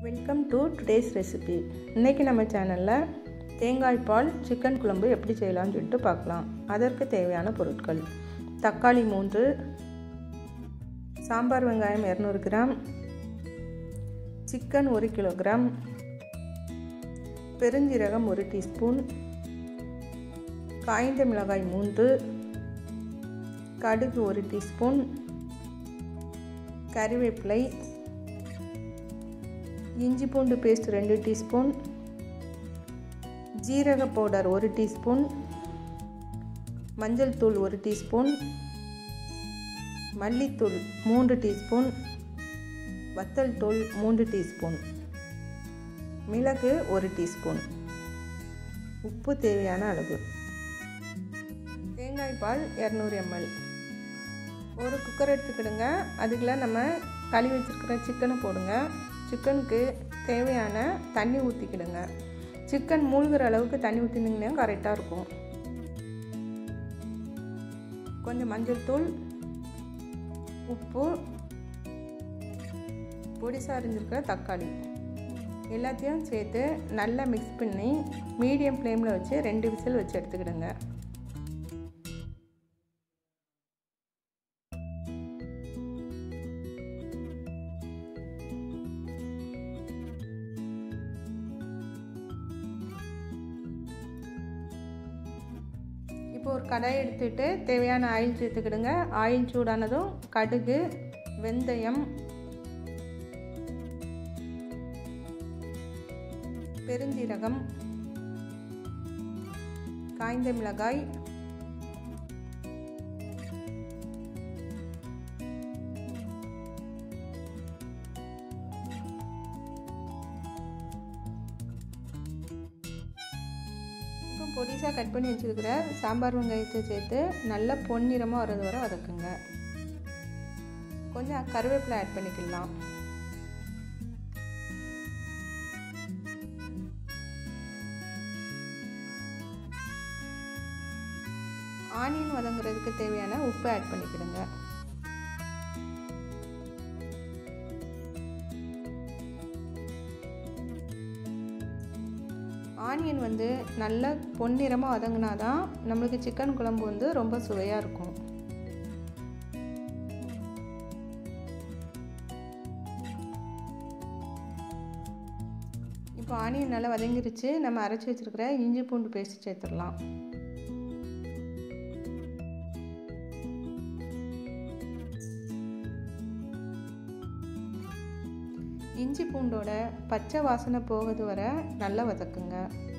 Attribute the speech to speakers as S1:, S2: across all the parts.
S1: welcome to today's recipe இன்றைக்கி நம்ம சேனலில் தேங்காய் பால் சிக்கன் குழம்பு எப்படி செய்யலாம்னு சொல்லிட்டு பார்க்கலாம் அதற்கு தேவையான பொருட்கள் தக்காளி மூன்று சாம்பார் வெங்காயம் இரநூறு கிராம் சிக்கன் ஒரு கிலோகிராம் பெருஞ்சீரகம் ஒரு டீஸ்பூன் காய்ந்த மிளகாய் மூன்று கடுகு ஒரு டீஸ்பூன் கறிவேப்பிலை இஞ்சி பூண்டு பேஸ்ட் ரெண்டு டீஸ்பூன் ஜீரக பவுடர் ஒரு டீஸ்பூன் மஞ்சள் தூள் ஒரு டீஸ்பூன் மல்லித்தூள் மூன்று டீஸ்பூன் வத்தல் தூள் மூன்று டீஸ்பூன் மிளகு ஒரு டீஸ்பூன் உப்பு தேவையான அளவு தேங்காய் பால் இரநூறு எம்எல் ஒரு குக்கர் எடுத்துக்கிடுங்க அதுக்குள்ள நம்ம கழுவி வச்சுருக்கிற சிக்கனை போடுங்க சிக்கனுக்கு தேவையான தண்ணி ஊற்றிக்கிடுங்க சிக்கன் மூழ்கிற அளவுக்கு தண்ணி ஊற்றினீங்கன்னா கரெக்டாக இருக்கும் கொஞ்சம் மஞ்சள் தூள் உப்பு பொடிசாக அரிஞ்சிருக்கிற தக்காளி எல்லாத்தையும் சேர்த்து நல்லா மிக்ஸ் பண்ணி மீடியம் ஃப்ளேமில் வச்சு ரெண்டு விசில் வச்சு எடுத்துக்கிடுங்க இப்போ ஒரு கடாய் எடுத்துகிட்டு தேவையான ஆயில் சேர்த்துக்கிடுங்க ஆயில் சூடானதும் கடுகு வெந்தயம் பெருஞ்சீரகம் காய்ந்த மிளகாய் இப்போ பொடிசாக கட் பண்ணி வச்சுருக்கிற சாம்பார் வெங்காயத்தை சேர்த்து நல்லா பொன்னிறமாக வர்றது வரை வதக்குங்க கொஞ்சம் கருவேப்பிலை ஆட் பண்ணிக்கலாம் ஆனியன் வதங்குறதுக்கு தேவையான உப்பு ஆட் பண்ணிக்கிடுங்க ஆனியன் வந்து நல்லா பொன்னிறமாக வதங்கினா தான் நம்மளுக்கு சிக்கன் குழம்பு வந்து ரொம்ப சுவையாக இருக்கும் இப்போ ஆனியன் நல்லா வதங்கிருச்சு நம்ம அரைச்சி வச்சுருக்கிற இஞ்சி பூண்டு பேஸ்ட் சேர்த்துடலாம் இஞ்சி பூண்டோட பச்சை வாசனை போகிறது வர நல்லா வதக்குங்க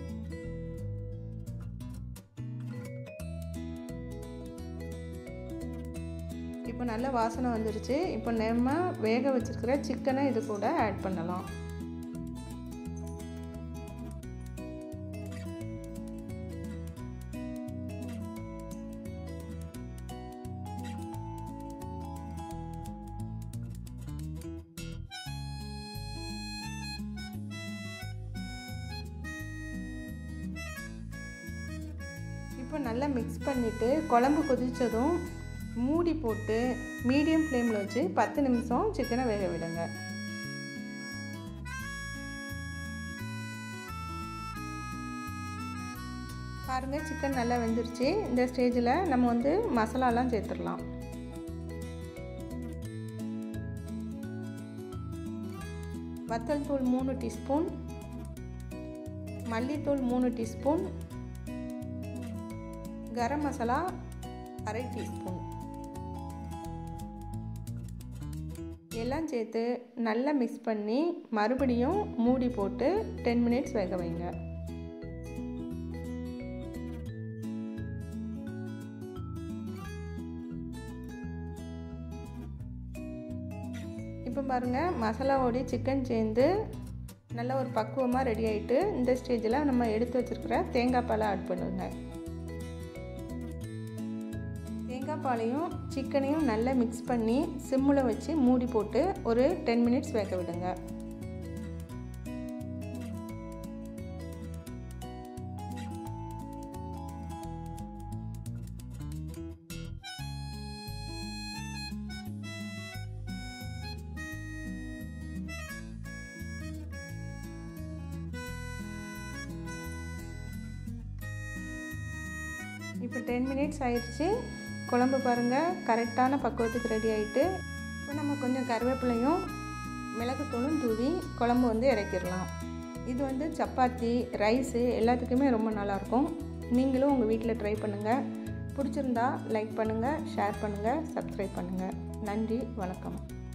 S1: இப்போ நல்ல வாசனை வந்துருச்சு இப்போ நம்ம வேக வச்சுருக்கிற சிக்கனை இது கூட ஆட் பண்ணலாம் இப்போ நல்லா மிக்ஸ் பண்ணிவிட்டு குழம்பு கொதித்ததும் மூடி போட்டு மீடியம் ஃப்ளேமில் வச்சு பத்து நிமிஷம் சிக்கனை வேக விடுங்க பாருங்கள் சிக்கன் நல்லா வெந்துருச்சு இந்த ஸ்டேஜில் நம்ம வந்து மசாலாலாம் சேர்த்துடலாம் வத்தல் தூள் மூணு டீஸ்பூன் மல்லித்தூள் மூணு டீஸ்பூன் கரம் மசாலா அரை டீஸ்பூன் எல்லாம் சேர்த்து நல்லா மிக்ஸ் பண்ணி மறுபடியும் மூடி போட்டு டென் மினிட்ஸ் வேக வைங்க இப்போ பாருங்கள் மசாலாவோடைய சிக்கன் சேர்ந்து நல்ல ஒரு பக்குவமாக ரெடி ஆகிட்டு இந்த ஸ்டேஜில் நம்ம எடுத்து வச்சுருக்கிற தேங்காய் பாலை ஆட் பண்ணுங்க தேங்காய் பாலையும் சிக்கனையும் நல்லா மிக்ஸ் பண்ணி சிம்மில் வச்சு மூடி போட்டு ஒரு டென் மினிட்ஸ் வேக விடுங்க இப்போ டென் மினிட்ஸ் ஆயிடுச்சு குழம்பு பாருங்கள் கரெக்டான பக்குவத்துக்கு ரெடி ஆகிட்டு இப்போ நம்ம கொஞ்சம் கருவேப்பிலையும் மிளகுத்தூளும் தூவி குழம்பு வந்து இறக்கிடலாம் இது வந்து சப்பாத்தி ரைஸு எல்லாத்துக்குமே ரொம்ப நல்லாயிருக்கும் நீங்களும் உங்கள் வீட்டில் ட்ரை பண்ணுங்கள் பிடிச்சிருந்தா லைக் பண்ணுங்கள் ஷேர் பண்ணுங்கள் சப்ஸ்கிரைப் பண்ணுங்கள் நன்றி வணக்கம்